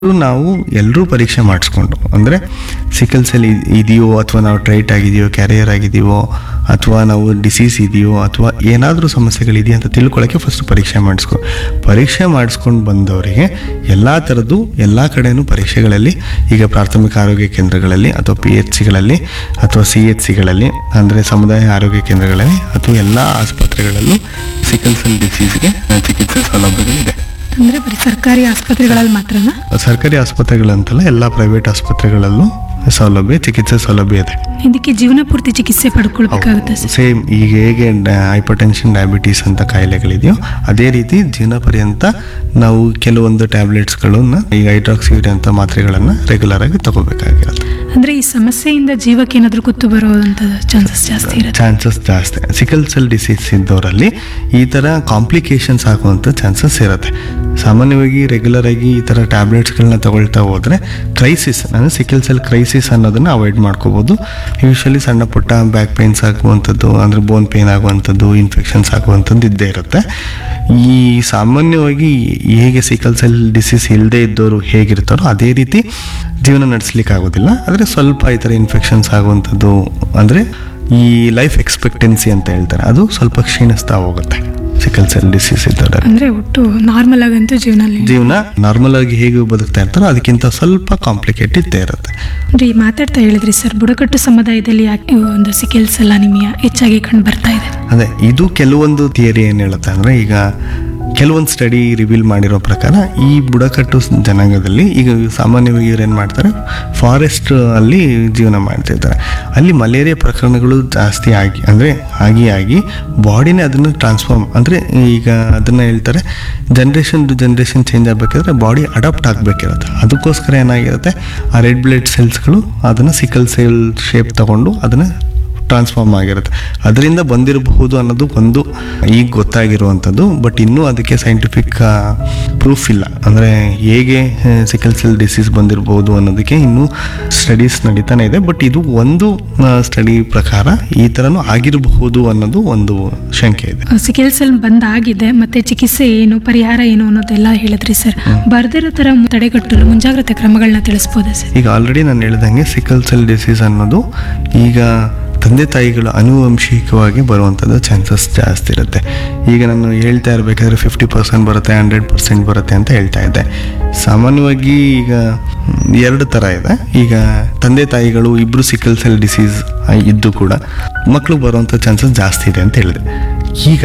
ನಾವು ಎಲ್ಲರೂ ಪರೀಕ್ಷೆ ಮಾಡಿಸ್ಕೊಂಡು ಅಂದರೆ ಸಿಕಲ್ ಸೆಲ್ ಇದೆಯೋ ಅಥವಾ ನಾವು ಟ್ರೈಟ್ ಆಗಿದೆಯೋ ಕ್ಯಾರಿಯರ್ ಆಗಿದೆಯೋ ಅಥವಾ ನಾವು ಡಿಸೀಸ್ ಇದೆಯೋ ಅಥವಾ ಏನಾದರೂ ಸಮಸ್ಯೆಗಳಿದೆಯಾ ಅಂತ ತಿಳ್ಕೊಳ್ಳೋಕ್ಕೆ ಫಸ್ಟ್ ಪರೀಕ್ಷೆ ಮಾಡಿಸ್ಕೊ ಪರೀಕ್ಷೆ ಮಾಡಿಸ್ಕೊಂಡು ಬಂದವರಿಗೆ ಎಲ್ಲ ಥರದ್ದು ಎಲ್ಲ ಕಡೆನೂ ಪರೀಕ್ಷೆಗಳಲ್ಲಿ ಈಗ ಪ್ರಾಥಮಿಕ ಆರೋಗ್ಯ ಕೇಂದ್ರಗಳಲ್ಲಿ ಅಥವಾ ಪಿ ಎಚ್ ಸಿಗಳಲ್ಲಿ ಅಥವಾ ಸಿ ಎಚ್ ಸಿಗಳಲ್ಲಿ ಅಂದರೆ ಸಮುದಾಯ ಆರೋಗ್ಯ ಕೇಂದ್ರಗಳಲ್ಲಿ ಅಥವಾ ಎಲ್ಲ ಆಸ್ಪತ್ರೆಗಳಲ್ಲೂ ಸಿಕಲ್ ಸೆಲ್ ಡಿಸೀಸ್ಗೆ ಚಿಕಿತ್ಸೆ ಸೌಲಭ್ಯಗಳಿದೆ ಅಂದ್ರೆ ಬರೀ ಸರ್ಕಾರಿ ಆಸ್ಪತ್ರೆಗಳಲ್ಲಿ ಮಾತ್ರನಾ ಸರ್ಕಾರಿ ಆಸ್ಪತ್ರೆಗಳಂತಲ್ಲ ಎಲ್ಲ ಪ್ರೈವೇಟ್ ಆಸ್ಪತ್ರೆಗಳಲ್ಲೂ ಸೌಲಭ್ಯ ಚಿಕಿತ್ಸೆ ಸೌಲಭ್ಯ ಇದೆ ಇದಕ್ಕೆ ಜೀವನ ಪೂರ್ತಿ ಚಿಕಿತ್ಸೆ ಪಡ್ಕೊಳ್ಬೇಕಾಗುತ್ತೆ ಸರ್ ಸೇಮ್ ಈಗ ಹೇಗೆ ಹೈಪರ್ ಟೆನ್ಷನ್ ಡಯಾಬಿಟೀಸ್ ಅಂತ ಕಾಯಿಲೆಗಳಿದೆಯೋ ಅದೇ ರೀತಿ ಜೀವನ ಪರ್ಯಂತ ನಾವು ಕೆಲವೊಂದು ಟ್ಯಾಬ್ಲೆಟ್ಸ್ಗಳನ್ನ ಈಗ ಹೈಡ್ರಾಕ್ಸಿಡ್ ಅಂತ ಮಾತ್ರೆಗಳನ್ನು ರೆಗ್ಯುಲರ್ ಆಗಿ ತಗೋಬೇಕಾಗಿರುತ್ತೆ ಅಂದ್ರೆ ಈ ಸಮಸ್ಯೆಯಿಂದ ಜೀವಕ್ಕೆ ಏನಾದ್ರೂ ಕುತ್ತು ಬರುವಂತ ಚಾನ್ಸಸ್ ಜಾಸ್ತಿ ಇರುತ್ತೆ ಚಾನ್ಸಸ್ ಜಾಸ್ತಿ ಸಿಕಲ್ ಸೆಲ್ ಡಿಸೀಸ್ ಇದ್ದವರಲ್ಲಿ ಈ ಥರ ಕಾಂಪ್ಲಿಕೇಶನ್ಸ್ ಆಗುವಂಥ ಚಾನ್ಸಸ್ ಇರುತ್ತೆ ಸಾಮಾನ್ಯವಾಗಿ ರೆಗ್ಯುಲರ್ ಆಗಿ ಈ ಥರ ಟ್ಯಾಬ್ಲೆಟ್ಸ್ಗಳನ್ನ ತಗೊಳ್ತಾ ಹೋದರೆ ಕ್ರೈಸಿಸ್ ಅಂದರೆ ಸಿಕಲ್ ಸೆಲ್ ಕ್ರೈಸಿಸ್ ಅನ್ನೋದನ್ನು ಅವಾಯ್ಡ್ ಮಾಡ್ಕೋಬೋದು ಯೂಶಲಿ ಸಣ್ಣ ಪುಟ್ಟ ಬ್ಯಾಕ್ ಪೇನ್ಸ್ ಆಗುವಂಥದ್ದು ಅಂದರೆ ಬೋನ್ ಪೇನ್ ಆಗುವಂಥದ್ದು ಇನ್ಫೆಕ್ಷನ್ಸ್ ಆಗುವಂಥದ್ದು ಇದ್ದೇ ಇರುತ್ತೆ ಈ ಸಾಮಾನ್ಯವಾಗಿ ಹೇಗೆ ಸಿಕಲ್ ಸೆಲ್ ಡಿಸೀಸ್ ಇಲ್ಲದೆ ಇದ್ದವರು ಹೇಗಿರ್ತಾರೋ ಅದೇ ರೀತಿ ಜೀವನ ನಡೆಸ್ಲಿಕ್ಕೆ ಆಗೋದಿಲ್ಲ ಆದರೆ ಸ್ವಲ್ಪ ಈ ಥರ ಇನ್ಫೆಕ್ಷನ್ಸ್ ಆಗುವಂಥದ್ದು ಅಂದರೆ ಈ ಲೈಫ್ ಎಕ್ಸ್ಪೆಕ್ಟೆನ್ಸಿ ಅಂತ ಹೇಳ್ತಾರೆ ಅದು ಸ್ವಲ್ಪ ಕ್ಷೀಣಿಸ್ತಾ ಹೋಗುತ್ತೆ ಸಿಕಲ್ ಸೆಲ್ ಡಿಸೀಸ್ ಇದ್ದವರಲ್ಲಿ ಅಂದ್ರೆ ಒಟ್ಟು ನಾರ್ಮಲ್ ಆಗಂತೂ ಜೀವನದಲ್ಲಿ ಜೀವನ ನಾರ್ಮಲ್ ಆಗಿ ಹೇಗೆ ಬದುಕ್ತಾ ಇರ್ತಾರೋ ಅದಕ್ಕಿಂತ ಸ್ವಲ್ಪ ಕಾಂಪ್ಲಿಕೇಟ್ ಇದ್ದೇ ಇರುತ್ತೆ ಅಂದ್ರೆ ಈ ಮಾತಾಡ್ತಾ ಹೇಳಿದ್ರಿ ಸರ್ ಬುಡಕಟ್ಟು ಸಮುದಾಯದಲ್ಲಿ ಯಾಕೆ ಈ ಒಂದು ಸಿಕೆಲ್ಸ್ ಅನಿಮಿಯಾ ಹೆಚ್ಚಾಗಿ ಕಂಡು ಬರ್ತಾ ಇದೆ ಅದೇ ಇದು ಕೆಲವೊಂದು ಥಿಯರಿ ಏನು ಹೇಳುತ್ತೆ ಅಂದರೆ ಈಗ ಕೆಲವೊಂದು ಸ್ಟಡಿ ರಿವೀಲ್ ಮಾಡಿರೋ ಪ್ರಕಾರ ಈ ಬುಡಕಟ್ಟು ಜನಾಂಗದಲ್ಲಿ ಈಗ ಸಾಮಾನ್ಯವಾಗಿ ಇವ್ರು ಏನು ಮಾಡ್ತಾರೆ ಫಾರೆಸ್ಟ್ ಅಲ್ಲಿ ಜೀವನ ಮಾಡ್ತಿರ್ತಾರೆ ಅಲ್ಲಿ ಮಲೇರಿಯಾ ಪ್ರಕರಣಗಳು ಜಾಸ್ತಿ ಆಗಿ ಅಂದರೆ ಆಗಿ ಆಗಿ ಬಾಡಿನೇ ಅದನ್ನು ಟ್ರಾನ್ಸ್ಫಾರ್ಮ್ ಅಂದರೆ ಈಗ ಅದನ್ನು ಹೇಳ್ತಾರೆ ಜನ್ರೇಷನ್ ಟು ಜನ್ರೇಷನ್ ಚೇಂಜ್ ಆಗಬೇಕಾದ್ರೆ ಬಾಡಿ ಅಡಾಪ್ಟ್ ಆಗಬೇಕಿರುತ್ತೆ ಅದಕ್ಕೋಸ್ಕರ ಏನಾಗಿರುತ್ತೆ ಆ ರೆಡ್ ಬ್ಲಡ್ ಸೆಲ್ಸ್ಗಳು ಅದನ್ನು ಸಿಕಲ್ ಸೆಲ್ ಶೇಪ್ ತಗೊಂಡು ಅದನ್ನು ಟ್ರಾನ್ಸ್ಫಾರ್ಮ್ ಆಗಿರುತ್ತೆ ಅದರಿಂದ ಬಂದಿರಬಹುದು ಅನ್ನೋದು ಒಂದು ಈಗ ಗೊತ್ತಾಗಿರುವಂಥದ್ದು ಬಟ್ ಇನ್ನೂ ಅದಕ್ಕೆ ಸೈಂಟಿಫಿಕ್ ಪ್ರೂಫ್ ಇಲ್ಲ ಅಂದರೆ ಹೇಗೆ ಸಿಕಲ್ ಸೆಲ್ ಡಿಸೀಸ್ ಬಂದಿರಬಹುದು ಅನ್ನೋದಕ್ಕೆ ಇನ್ನೂ ಸ್ಟಡೀಸ್ ನಡೀತಾನೆ ಇದೆ ಬಟ್ ಇದು ಒಂದು ಸ್ಟಡಿ ಪ್ರಕಾರ ಈ ಥರನೂ ಆಗಿರಬಹುದು ಅನ್ನೋದು ಒಂದು ಶಂಕೆ ಇದೆ ಸಿಕೆಲ್ಸ್ ಅಲ್ಲಿ ಬಂದಾಗಿದೆ ಮತ್ತೆ ಚಿಕಿತ್ಸೆ ಏನು ಪರಿಹಾರ ಏನು ಅನ್ನೋದೆಲ್ಲ ಹೇಳಿದ್ರಿ ಸರ್ ಬರ್ದಿರೋ ತರ ತಡೆಗಟ್ಟಲು ಮುಂಜಾಗ್ರತೆ ಕ್ರಮಗಳನ್ನ ತಿಳಿಸ್ಬೋದಾ ಸರ್ ಈಗ ಆಲ್ರೆಡಿ ನಾನು ಹೇಳ್ದಂಗೆ ಸಿಕಲ್ ಸೆಲ್ ಡಿಸೀಸ್ ಅನ್ನೋದು ಈಗ ತಂದೆ ತಾಯಿಗಳು ಆನುವಂಶಿಕವಾಗಿ ಬರುವಂಥದ್ದು ಚಾನ್ಸಸ್ ಜಾಸ್ತಿ ಇರುತ್ತೆ ಈಗ ನಾನು ಹೇಳ್ತಾ ಇರಬೇಕಾದ್ರೆ ಫಿಫ್ಟಿ ಪರ್ಸೆಂಟ್ ಬರುತ್ತೆ ಹಂಡ್ರೆಡ್ ಪರ್ಸೆಂಟ್ ಬರುತ್ತೆ ಅಂತ ಹೇಳ್ತಾ ಇದ್ದೆ ಸಾಮಾನ್ಯವಾಗಿ ಈಗ ಮ್, ಎರಡು ಥರ ಇದೆ ಈಗ ತಂದೆ ತಾಯಿಗಳು ಇಬ್ಬರು ಸಿಕಲ್ ಸೆಲ್ ಡಿಸೀಸ್ ಇದ್ದು ಕೂಡ ಮಕ್ಕಳು ಬರುವಂಥ ಚಾನ್ಸಸ್ ಜಾಸ್ತಿ ಇದೆ ಅಂತ ಹೇಳಿದೆ ಈಗ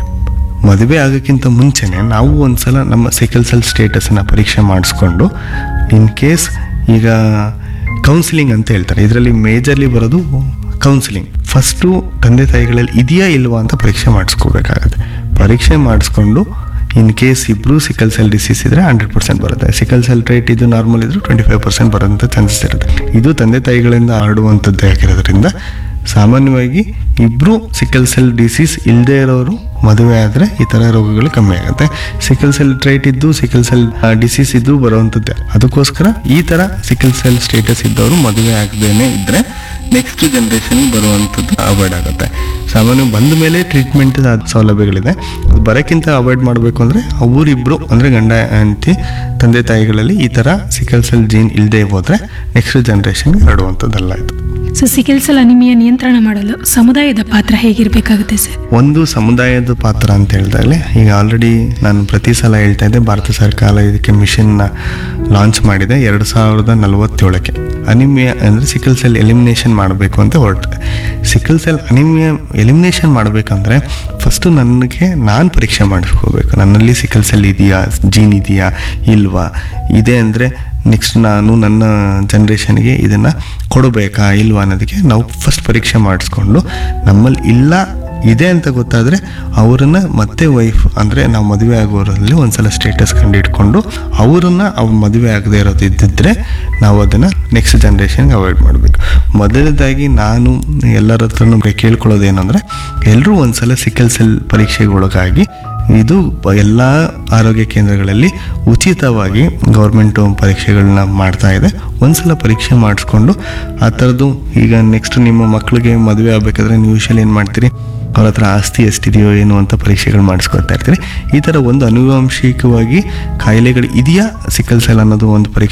ಮದುವೆ ಆಗೋಕ್ಕಿಂತ ಮುಂಚೆನೆ ನಾವು ಒಂದ್ಸಲ ನಮ್ಮ ಸಿಕಲ್ ಸೆಲ್ ಸ್ಟೇಟಸನ್ನು ಪರೀಕ್ಷೆ ಮಾಡಿಸ್ಕೊಂಡು ಇನ್ ಕೇಸ್ ಈಗ ಕೌನ್ಸಿಲಿಂಗ್ ಅಂತ ಹೇಳ್ತಾರೆ ಇದರಲ್ಲಿ ಮೇಜರ್ಲಿ ಬರೋದು ಕೌನ್ಸಿಲಿಂಗ್ ಫಸ್ಟು ತಂದೆ ತಾಯಿಗಳಲ್ಲಿ ಇದೆಯಾ ಇಲ್ವಾ ಅಂತ ಪರೀಕ್ಷೆ ಮಾಡಿಸ್ಕೋಬೇಕಾಗತ್ತೆ ಪರೀಕ್ಷೆ ಮಾಡಿಸ್ಕೊಂಡು ಇನ್ ಕೇಸ್ ಇಬ್ಬರು ಸಿಕಲ್ ಸೆಲ್ ಡಿಸೀಸ್ ಇದ್ರೆ ಹಂಡ್ರೆಡ್ ಪರ್ಸೆಂಟ್ ಬರುತ್ತೆ ಸಿಕಲ್ ಸೆಲ್ ಟ್ರೇಟ್ ಇದು ನಾರ್ಮಲ್ ಇದ್ರೆ ಟ್ವೆಂಟಿ ಫೈವ್ ಪರ್ಸೆಂಟ್ ಬರೋಂಥ ಚಾನ್ಸಸ್ ಇರುತ್ತೆ ಇದು ತಂದೆ ತಾಯಿಗಳಿಂದ ಹರಡುವಂಥದ್ದೇ ಆಗಿರೋದ್ರಿಂದ ಸಾಮಾನ್ಯವಾಗಿ ಇಬ್ಬರು ಸಿಕಲ್ ಸೆಲ್ ಡಿಸೀಸ್ ಇಲ್ಲದೆ ಇರೋರು ಮದುವೆ ಆದರೆ ಈ ಥರ ರೋಗಗಳು ಕಮ್ಮಿ ಆಗುತ್ತೆ ಸಿಕಲ್ ಸೆಲ್ ಟ್ರೈಟ್ ಇದ್ದು ಸಿಕಲ್ ಸೆಲ್ ಡಿಸೀಸ್ ಇದ್ದು ಬರುವಂಥದ್ದೇ ಅದಕ್ಕೋಸ್ಕರ ಈ ಥರ ಸಿಕಲ್ ಸೆಲ್ ಸ್ಟೇಟಸ್ ಇದ್ದವರು ಮದುವೆ ಆಗದೇನೆ ಇದ್ದರೆ ನೆಕ್ಸ್ಟ್ ಜನ್ರೇಷನ್ ಬರುವಂಥದ್ದು ಅವಾಯ್ಡ್ ಆಗುತ್ತೆ ಸಾಮಾನ್ಯ ಬಂದ ಮೇಲೆ ಟ್ರೀಟ್ಮೆಂಟ್ ಸೌಲಭ್ಯಗಳಿದೆ ಅದು ಬರೋಕ್ಕಿಂತ ಅವಾಯ್ಡ್ ಮಾಡಬೇಕು ಅಂದರೆ ಅವರಿಬ್ಬರು ಅಂದರೆ ಗಂಡ ಹೆಂಡತಿ ತಂದೆ ತಾಯಿಗಳಲ್ಲಿ ಈ ಥರ ಸಿಕಲ್ ಸೆಲ್ ಜೀನ್ ಇಲ್ಲದೆ ಹೋದರೆ ನೆಕ್ಸ್ಟ್ ಜನ್ರೇಷನ್ಗೆ ಹರಡುವಂಥದ್ದಲ್ಲ ಇದು ಸೊ ಸಿಕೆಲ್ಸ್ ಅನಿಮಿಯಾ ನಿಯಂತ್ರಣ ಮಾಡಲು ಸಮುದಾಯದ ಪಾತ್ರ ಹೇಗಿರಬೇಕಾಗುತ್ತೆ ಸರ್ ಒಂದು ಸಮುದಾಯದ ಪಾತ್ರ ಅಂತ ಹೇಳಿದಾಗಲೇ ಈಗ ಆಲ್ರೆಡಿ ನಾನು ಪ್ರತಿ ಸಲ ಹೇಳ್ತಾ ಇದ್ದೆ ಭಾರತ ಸರ್ಕಾರ ಇದಕ್ಕೆ ಮಿಷನ್ನ ಲಾಂಚ್ ಮಾಡಿದೆ ಎರಡು ಸಾವಿರದ ನಲವತ್ತೇಳಕ್ಕೆ ಅನಿಮಿಯಾ ಅಂದರೆ ಸಿಕಲ್ ಸೆಲ್ ಎಲಿಮಿನೇಷನ್ ಮಾಡಬೇಕು ಅಂತ ಹೊರಟಿದೆ ಸಿಕಲ್ ಸೆಲ್ ಅನಿಮಿಯಾ ಎಲಿಮಿನೇಷನ್ ಮಾಡಬೇಕಂದ್ರೆ ಫಸ್ಟು ನನಗೆ ನಾನು ಪರೀಕ್ಷೆ ಮಾಡಿಸ್ಕೋಬೇಕು ನನ್ನಲ್ಲಿ ಸಿಕಲ್ ಸೆಲ್ ಇದೆಯಾ ಜೀನ್ ಇದೆಯಾ ಇಲ್ವಾ ಇದೆ ಅಂದರೆ ನೆಕ್ಸ್ಟ್ ನಾನು ನನ್ನ ಜನ್ರೇಷನ್ಗೆ ಇದನ್ನು ಕೊಡಬೇಕಾ ಇಲ್ವಾ ಅನ್ನೋದಕ್ಕೆ ನಾವು ಫಸ್ಟ್ ಪರೀಕ್ಷೆ ಮಾಡಿಸ್ಕೊಂಡು ನಮ್ಮಲ್ಲಿ ಇಲ್ಲ ಇದೆ ಅಂತ ಗೊತ್ತಾದರೆ ಅವರನ್ನು ಮತ್ತೆ ವೈಫ್ ಅಂದರೆ ನಾವು ಮದುವೆ ಆಗೋರಲ್ಲಿ ಒಂದ್ಸಲ ಸ್ಟೇಟಸ್ ಕಂಡು ಇಟ್ಕೊಂಡು ಅವರನ್ನು ಅವ್ರ ಮದುವೆ ಆಗದೆ ಇರೋದು ಇದ್ದಿದ್ರೆ ನಾವು ಅದನ್ನು ನೆಕ್ಸ್ಟ್ ಜನ್ರೇಷನ್ಗೆ ಅವಾಯ್ಡ್ ಮಾಡಬೇಕು ಮೊದಲನೇದಾಗಿ ನಾನು ಎಲ್ಲರ ಹತ್ರನೂ ಕೇಳ್ಕೊಳ್ಳೋದೇನೆಂದರೆ ಎಲ್ಲರೂ ಒಂದ್ಸಲ ಸಿಕಲ್ ಸೆಲ್ ಪರೀಕ್ಷೆಗೆ ಒಳಗಾಗಿ ಇದು ಎಲ್ಲ ಆರೋಗ್ಯ ಕೇಂದ್ರಗಳಲ್ಲಿ ಉಚಿತವಾಗಿ ಗೌರ್ಮೆಂಟು ಪರೀಕ್ಷೆಗಳನ್ನ ಮಾಡ್ತಾ ಇದೆ ಒಂದ್ಸಲ ಪರೀಕ್ಷೆ ಮಾಡಿಸ್ಕೊಂಡು ಆ ಥರದ್ದು ಈಗ ನೆಕ್ಸ್ಟ್ ನಿಮ್ಮ ಮಕ್ಕಳಿಗೆ ಮದುವೆ ಆಗಬೇಕಾದ್ರೆ ನೀವು ಯೂಶಲಿ ಏನು ಮಾಡ್ತೀರಿ ಅವ್ರ ಹತ್ರ ಆಸ್ತಿ ಎಷ್ಟಿದೆಯೋ ಏನು ಅಂತ ಪರೀಕ್ಷೆಗಳು ಮಾಡಿಸ್ಕೊಳ್ತಾ ಇರ್ತೀವಿ ಈ ಥರ ಒಂದು ಅನುವಂಶಿಕವಾಗಿ ಕಾಯಿಲೆಗಳು ಇದೆಯಾ ಸಿಕ್ಕಲ್ ಸೆಲ್ ಅನ್ನೋದು ಒಂದು ಪರೀಕ್ಷೆ